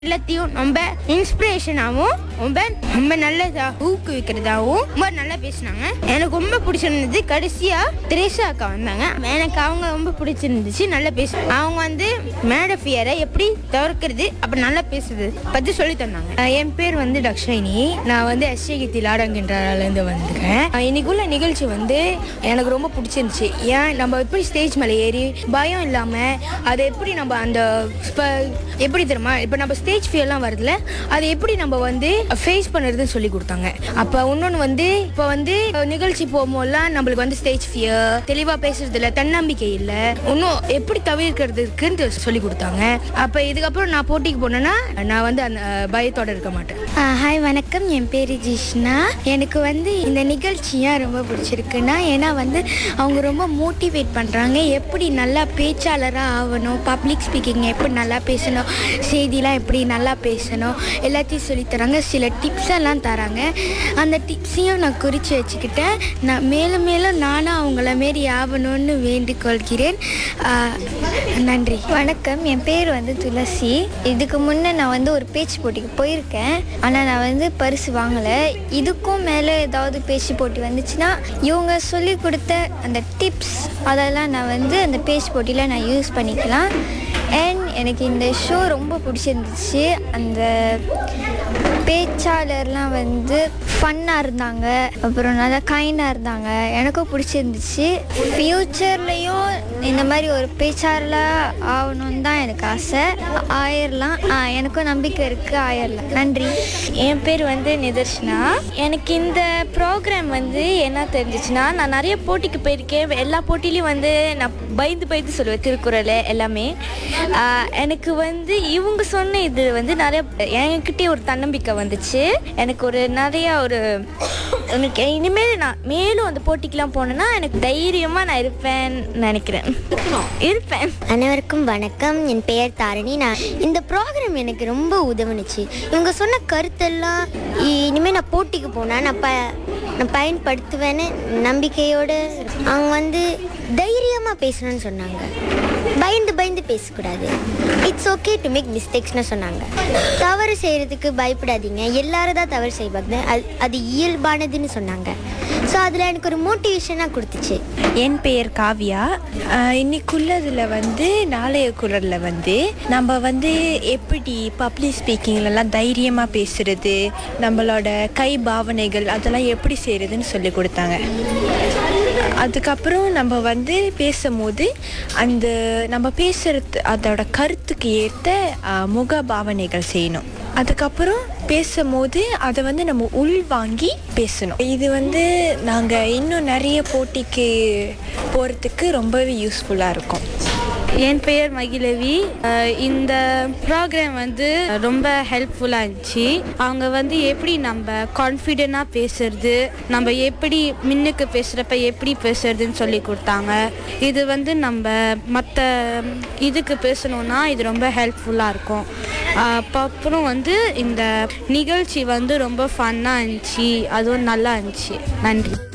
எல்லாத்தையும் ரொம்ப இன்ஸ்பிரேஷனாகவும் ரொம்ப ரொம்ப நல்லதா ஊக்குவிக்கிறதாகவும் ரொம்ப நல்லா பேசினாங்க எனக்கு ரொம்ப பிடிச்சிருந்தது கடைசியா திரேசா அக்கா வந்தாங்க எனக்கு அவங்க ரொம்ப பிடிச்சிருந்துச்சு நல்லா பேசு அவங்க வந்து மேட ஃபியரை எப்படி தவிர்க்கிறது அப்படி நல்லா பேசுறது பத்தி சொல்லி தந்தாங்க அஹ் என் பேர் வந்து தக்ஷினி நான் வந்து எஸ்ஏகித்தி லாடங்கின்றாலேருந்து வந்துக்கிறேன் அஹ் இன்னைக்குள்ள நிகழ்ச்சி வந்து எனக்கு ரொம்ப பிடிச்சிருந்துச்சு ஏன் நம்ம எப்படி ஸ்டேஜ் மேலே ஏறி பயம் இல்லாமல் அதை எப்படி நம்ம அந்த இப்போ எப்படி தெரியுமா இப்போ நம்ம ஸ்டேஜ் ஃபியர்லாம் வருதுல அதை எப்படி நம்ம வந்து ஃபேஸ் பண்ணுறதுன்னு சொல்லி கொடுத்தாங்க அப்போ இன்னொன்று வந்து இப்போ வந்து நிகழ்ச்சி போகும்போதெல்லாம் நம்மளுக்கு வந்து ஸ்டேஜ் ஃபியர் தெளிவாக பேசுறது இல்லை தன்னம்பிக்கை இல்லை இன்னும் எப்படி தவிர்க்கிறதுக்குன்னு சொல்லி கொடுத்தாங்க அப்போ இதுக்கப்புறம் நான் போட்டிக்கு போனேன்னா நான் வந்து அந்த அஹ், பயத்தோட இருக்க மாட்டேன் ஹாய் வணக்கம் என் பேர் ஜிஷ்ணா எனக்கு வந்து இந்த நிகழ்ச்சி ஏன் ரொம்ப பிடிச்சிருக்குன்னா ஏன்னா வந்து அவங்க ரொம்ப மோட்டிவேட் பண்ணுறாங்க எப்படி நல்லா பேச்சாளராக ஆகணும் பப்ளிக் ஸ்பீக்கிங் எப்படி நல்லா பேசணும் செய்திலாம் எப்படி நல்லா பேசணும் எல்லாத்தையும் சொல்லித் தராங்க சில டிப்ஸ் எல்லாம் தராங்க அந்த டிப்ஸையும் நான் குறித்து வச்சுக்கிட்டேன் நான் மேலும் மேலும் நானும் அவங்கள மாரி ஆகணும்னு வேண்டிக்கொள்கிறேன் ஆஹ், நன்றி வணக்கம் என் பேர் வந்து துளசி இதுக்கு முன்னே நான் வந்து ஒரு பேச்சு போட்டிக்கு போயிருக்கேன் ஆனால் நான் வந்து பரிசு வாங்கலை இதுக்கும் மேலே ஏதாவது பேச்சு போட்டி வந்துச்சுன்னா இவங்க சொல்லி கொடுத்த அந்த டிப்ஸ் அதெல்லாம் நான் வந்து அந்த பேச்சு போட்டியில் நான் யூஸ் பண்ணிக்கலாம் அண்ட் எனக்கு இந்த ஷோ ரொம்ப பிடிச்சிருந்துச்சு அந்த பேச்சாளர்லாம் வந்து ஃபன்னாக இருந்தாங்க அப்புறம் நல்லா கைண்டாக இருந்தாங்க எனக்கும் பிடிச்சிருந்துச்சு ஃப்யூச்சர்லேயும் இந்த மாதிரி ஒரு பேச்சாளராக ஆகணும்னு தான் எனக்கு ஆசை ஆயிரலாம் ஆ, எனக்கும் நம்பிக்கை இருக்குது ஆயிரலாம் நன்றி என் பேர் வந்து நிதர்ஷனா எனக்கு இந்த ப்ரோக்ராம் வந்து என்ன தெரிஞ்சிச்சுன்னா நான் நிறைய போட்டிக்கு போயிருக்கேன் எல்லா போட்டிலையும் வந்து நான் பயந்து பயந்து சொல்லுவேன் திருக்குறள் எல்லாமே ஆஹ் எனக்கு வந்து இவங்க சொன்ன இது வந்து நிறைய என்கிட்டயே ஒரு தன்னம்பிக்கை வந்துச்சு எனக்கு ஒரு நிறைய ஒரு எனக்கு இனிமேல் நான் மேலும் அந்த போட்டிக்கெலாம் போனேன்னா எனக்கு தைரியமாக நான் இருப்பேன்னு நினைக்கிறேன் இருப்பேன் அனைவருக்கும் வணக்கம் என் பெயர் தாரணி நான் இந்த ப்ரோக்ராம் எனக்கு ரொம்ப உதவுனுச்சு இவங்க சொன்ன கருத்தெல்லாம் இ- இனிமே நான் போட்டிக்கு போனால் நான் ப நான் பயன்படுத்துவேன்னு நம்பிக்கையோடு அவங்க வந்து தைரியமாக பேசணும்னு சொன்னாங்க பயந்து பயந்து பேசக்கூடாது இட்ஸ் ஓகே டு மேக் மிஸ்டேக்ஸ்னு சொன்னாங்க தவறு செய்கிறதுக்கு பயப்படாதீங்க எல்லாரும் தான் தவறு செய்வாங்க அது அது இயல்பானதுன்னு சொன்னாங்க ஸோ அதில் எனக்கு ஒரு மோட்டிவேஷனாக கொடுத்துச்சு என் பெயர் காவ்யா ஆஹ் இன்னைக்குள்ளதில் வந்து நாளைய குரலில் வந்து நம்ம வந்து எப்படி பப்ளிக் ஸ்பீக்கிங்லலாம் தைரியமாக பேசுறது நம்மளோட கை பாவனைகள் அதெல்லாம் எப்படி செய்கிறதுன்னு சொல்லி கொடுத்தாங்க அதுக்கப்புறம் நம்ம வந்து பேசும்போது அந்த நம்ம பேசுறது அதோட கருத்துக்கு ஏற்ற ஆஹ், முக பாவனைகள் செய்யணும் அதுக்கப்புறம் பேசும்போது அதை வந்து நம்ம உள்வாங்கி பேசணும் இது வந்து நாங்கள் இன்னும் நிறைய போட்டிக்கு போகிறதுக்கு ரொம்பவே யூஸ்ஃபுல்லாக இருக்கும் என் பெயர் மகிழவி அஹ் இந்த ப்ரோக்ராம் வந்து ரொம்ப ஹெல்ப்ஃபுல்லாக இருந்துச்சு அவங்க வந்து எப்படி நம்ம கான்ஃபிடென்ட்டாக பேசுறது நம்ம எப்படி மின்னுக்கு பேசுகிறப்ப எப்படி பேசுறதுன்னு சொல்லி கொடுத்தாங்க இது வந்து நம்ம மற்ற இதுக்கு பேசணுன்னா இது ரொம்ப ஹெல்ப்ஃபுல்லாக இருக்கும் அஹ் அப்ப அப்புறம் வந்து இந்த நிகழ்ச்சி வந்து ரொம்ப ஃபன்னாக இருந்துச்சு அதுவும் நல்லா இருந்துச்சு நன்றி